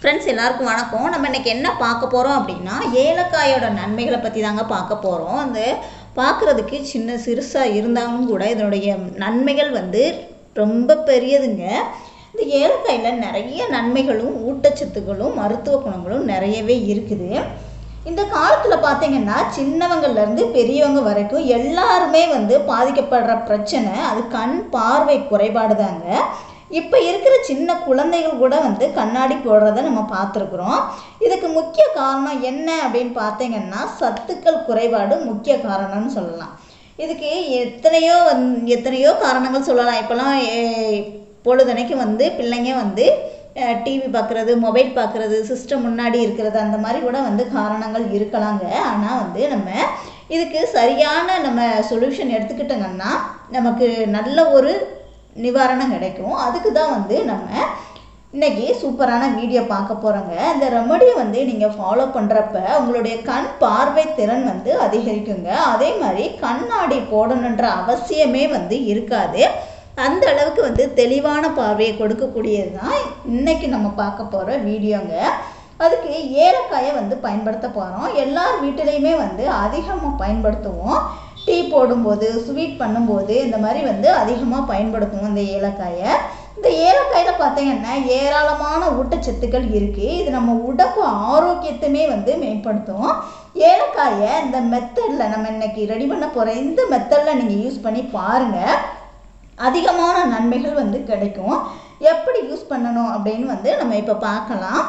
friends எல்லாருக்கும் வணக்கம் நம்ம இன்னைக்கு என்ன பார்க்க போகிறோம் அப்படின்னா ஏலக்காயோட நன்மைகளை பற்றி தாங்க பார்க்க போகிறோம் அந்த பார்க்குறதுக்கு சின்ன சிறுசாக இருந்தாலும் கூட இதனுடைய நன்மைகள் வந்து ரொம்ப பெரியதுங்க இந்த ஏலக்காயில் நிறைய நன்மைகளும் ஊட்டச்சத்துக்களும் மருத்துவ குணங்களும் நிறையவே இருக்குது இந்த காலத்தில் பார்த்தீங்கன்னா சின்னவங்கள்லேருந்து பெரியவங்க வரைக்கும் எல்லாருமே வந்து பாதிக்கப்படுற பிரச்சனை அது கண் பார்வை குறைபாடு தாங்க இப்போ இருக்கிற சின்ன குழந்தைகள் கூட வந்து கண்ணாடி போடுறத நம்ம பார்த்துருக்குறோம் இதுக்கு முக்கிய காரணம் என்ன அப்படின்னு பார்த்தீங்கன்னா சத்துக்கள் குறைபாடு முக்கிய காரணம்னு சொல்லலாம் இதுக்கு எத்தனையோ வந் எத்தனையோ காரணங்கள் சொல்லலாம் இப்போலாம் ஏ- பொழுதனைக்கு வந்து பிள்ளைங்க வந்து டிவி பார்க்குறது மொபைல் பார்க்குறது சிஸ்டம் முன்னாடி இருக்கிறது அந்த மாதிரி கூட வந்து காரணங்கள் இருக்கலாங்க ஆனால் வந்து நம்ம இதுக்கு சரியான நம்ம சொல்யூஷன் எடுத்துக்கிட்டோங்கன்னா நமக்கு நல்ல ஒரு நிவாரணம் கிடைக்கும் அதுக்கு தான் வந்து நம்ம இன்னைக்கு சூப்பரான வீடியோ பார்க்க போகிறோங்க இந்த ரெமடியை வந்து நீங்கள் ஃபாலோ பண்ணுறப்ப உங்களுடைய கண் பார்வை திறன் வந்து அதிகரிக்குங்க அதே மாதிரி கண்ணாடி போடணுன்ற அவசியமே வந்து இருக்காது அந்த அளவுக்கு வந்து தெளிவான பார்வையை கொடுக்கக்கூடியது தான் இன்னைக்கு நம்ம பார்க்க போகிற வீடியோங்க அதுக்கு ஏலக்காயை வந்து பயன்படுத்த போகிறோம் எல்லார் வீட்டிலையுமே வந்து அதிகமாக பயன்படுத்துவோம் டீ போடும்போது ஸ்வீட் பண்ணும்போது இந்த மாதிரி வந்து அதிகமாக பயன்படுத்துவோம் இந்த ஏலக்காயை இந்த ஏலக்காயில் பார்த்தீங்கன்னா ஏராளமான ஊட்டச்சத்துக்கள் இருக்குது இது நம்ம உடம்பு ஆரோக்கியத்தையுமே வந்து மேம்படுத்தும் ஏலக்காயை இந்த மெத்தடில் நம்ம இன்னைக்கு ரெடி பண்ண போகிற இந்த மெத்தடில் நீங்கள் யூஸ் பண்ணி பாருங்கள் அதிகமான நன்மைகள் வந்து கிடைக்கும் எப்படி யூஸ் பண்ணணும் அப்படின்னு வந்து நம்ம இப்போ பார்க்கலாம்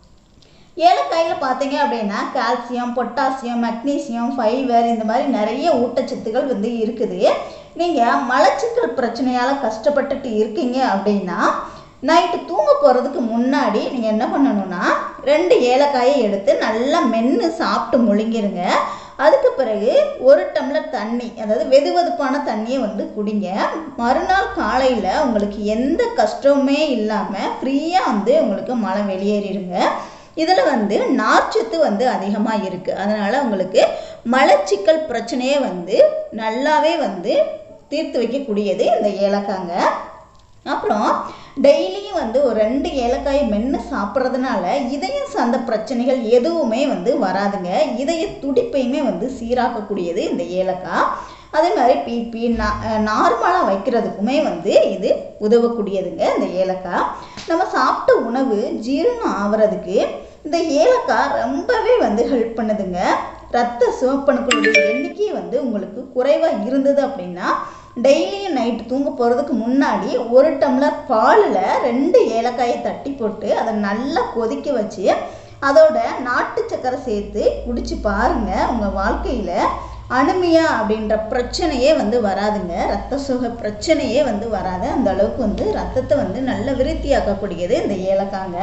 ஏலக்காயில் பார்த்தீங்க அப்படின்னா கால்சியம் பொட்டாசியம் மெக்னீசியம் ஃபைபர் இந்த மாதிரி நிறைய ஊட்டச்சத்துக்கள் வந்து இருக்குது நீங்கள் மலச்சிக்கல் பிரச்சனையால் கஷ்டப்பட்டுட்டு இருக்கீங்க அப்படின்னா நைட்டு தூங்க போகிறதுக்கு முன்னாடி நீங்கள் என்ன பண்ணணும்னா ரெண்டு ஏலக்காயை எடுத்து நல்லா மென்று சாப்பிட்டு முழுங்கிருங்க அதுக்கு பிறகு ஒரு டம்ளர் தண்ணி அதாவது வெது வெதுப்பான தண்ணியை வந்து குடிங்க மறுநாள் காலையில் உங்களுக்கு எந்த கஷ்டமுமே இல்லாமல் ஃப்ரீயாக வந்து உங்களுக்கு மழை வெளியேறிடுங்க இதில் வந்து நார்ச்சத்து வந்து அதிகமாக இருக்குது அதனால் உங்களுக்கு மலச்சிக்கல் பிரச்சனையே வந்து நல்லாவே வந்து தீர்த்து வைக்கக்கூடியது இந்த ஏலக்காங்க அப்புறம் டெய்லியும் வந்து ஒரு ரெண்டு ஏலக்காயை மென்று சாப்பிட்றதுனால இதயம் சார்ந்த பிரச்சனைகள் எதுவுமே வந்து வராதுங்க இதய துடிப்பையுமே வந்து சீராக்கக்கூடியது இந்த ஏலக்காய் அதே மாதிரி பிபி நார்மலாக வைக்கிறதுக்குமே வந்து இது உதவக்கூடியதுங்க இந்த ஏலக்காய் நம்ம சாப்பிட்ட உணவு ஜீரணம் ஆகிறதுக்கு இந்த ஏலக்காய் ரொம்பவே வந்து ஹெல்ப் பண்ணுதுங்க ரத்த சிவப்பணுக்களுடைய எண்ணிக்கை வந்து உங்களுக்கு குறைவாக இருந்தது அப்படின்னா டெய்லியும் நைட்டு தூங்க போகிறதுக்கு முன்னாடி ஒரு டம்ளர் பாலில் ரெண்டு ஏலக்காயை தட்டி போட்டு அதை நல்லா கொதிக்க வச்சு அதோட நாட்டு சக்கரை சேர்த்து குடிச்சு பாருங்க உங்கள் வாழ்க்கையில் அனுமியா அப்படின்ற பிரச்சனையே வந்து வராதுங்க ரத்த சுக பிரச்சனையே வந்து வராது அந்த அளவுக்கு வந்து ரத்தத்தை வந்து நல்ல விருத்தியாக்கக்கூடியது இந்த ஏலக்காங்க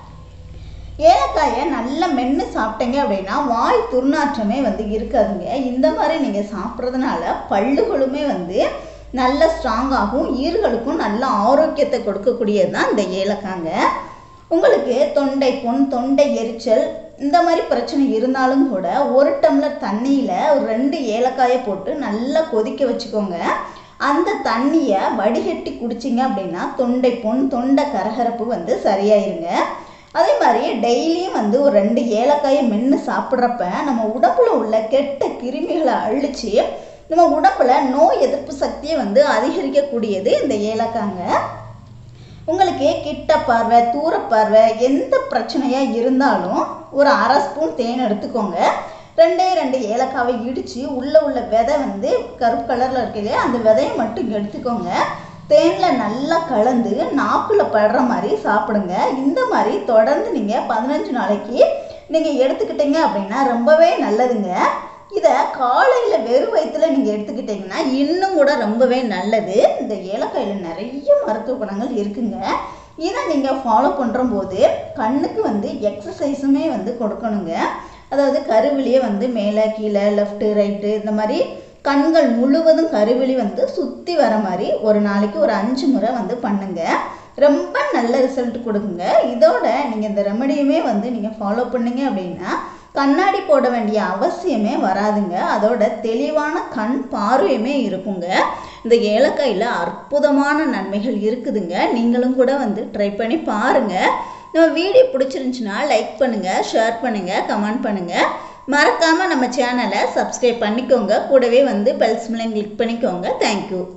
ஏலக்காயை நல்லா மென்று சாப்பிட்டீங்க அப்படின்னா வாய் துர்நாற்றமே வந்து இருக்காதுங்க இந்த மாதிரி நீங்கள் சாப்பிட்றதுனால பல்லுகளுமே வந்து நல்ல ஸ்ட்ராங்காகும் ஈர்களுக்கும் நல்ல ஆரோக்கியத்தை கொடுக்கக்கூடியது தான் இந்த ஏலக்காங்க உங்களுக்கு தொண்டை புண் தொண்டை எரிச்சல் இந்த மாதிரி பிரச்சனை இருந்தாலும் கூட ஒரு டம்ளர் தண்ணியில் ஒரு ரெண்டு ஏலக்காயை போட்டு நல்லா கொதிக்க வச்சுக்கோங்க அந்த தண்ணியை வடிகட்டி குடிச்சிங்க அப்படின்னா தொண்டை புண் தொண்டை கரகரப்பு வந்து சரியாயிருங்க அதே மாதிரி டெய்லியும் வந்து ஒரு ரெண்டு ஏலக்காயை மென்று சாப்பிட்றப்ப நம்ம உடம்புல உள்ள கெட்ட கிருமிகளை அழிச்சு நம்ம உடம்புல நோய் எதிர்ப்பு சக்தியை வந்து அதிகரிக்கக்கூடியது இந்த ஏலக்காங்க உங்களுக்கு கிட்ட பார்வை தூர பார்வை எந்த பிரச்சனையாக இருந்தாலும் ஒரு அரை ஸ்பூன் தேன் எடுத்துக்கோங்க ரெண்டே ரெண்டு ஏலக்காவை இடித்து உள்ளே உள்ள விதை வந்து கருப்பு கலரில் இருக்குது அந்த விதையை மட்டும் எடுத்துக்கோங்க தேனில் நல்லா கலந்து நாக்கில் படுற மாதிரி சாப்பிடுங்க இந்த மாதிரி தொடர்ந்து நீங்கள் பதினஞ்சு நாளைக்கு நீங்கள் எடுத்துக்கிட்டீங்க அப்படின்னா ரொம்பவே நல்லதுங்க இதை காலையில் வெறும் வயிற்றுல நீங்கள் எடுத்துக்கிட்டிங்கன்னா இன்னும் கூட ரொம்பவே நல்லது இந்த ஏலக்காயில் நிறைய மருத்துவ குணங்கள் இருக்குங்க இதை நீங்கள் ஃபாலோ பண்ணுற போது கண்ணுக்கு வந்து எக்ஸசைஸுமே வந்து கொடுக்கணுங்க அதாவது கருவிலியே வந்து மேலே கீழே லெஃப்ட்டு ரைட்டு இந்த மாதிரி கண்கள் முழுவதும் கருவிழி வந்து சுற்றி வர மாதிரி ஒரு நாளைக்கு ஒரு அஞ்சு முறை வந்து பண்ணுங்க ரொம்ப நல்ல ரிசல்ட் கொடுக்குங்க இதோட நீங்கள் இந்த ரெமடியுமே வந்து நீங்கள் ஃபாலோ பண்ணீங்க அப்படின்னா கண்ணாடி போட வேண்டிய அவசியமே வராதுங்க அதோட தெளிவான கண் பார்வையுமே இருக்குங்க இந்த ஏலக்காயில் அற்புதமான நன்மைகள் இருக்குதுங்க நீங்களும் கூட வந்து ட்ரை பண்ணி பாருங்கள் நம்ம வீடியோ பிடிச்சிருந்துச்சுன்னா லைக் பண்ணுங்கள் ஷேர் பண்ணுங்கள் கமெண்ட் பண்ணுங்கள் மறக்காமல் நம்ம சேனலை சப்ஸ்கிரைப் பண்ணிக்கோங்க கூடவே வந்து பெல் சிம்லைன் கிளிக் பண்ணிக்கோங்க தேங்க்யூ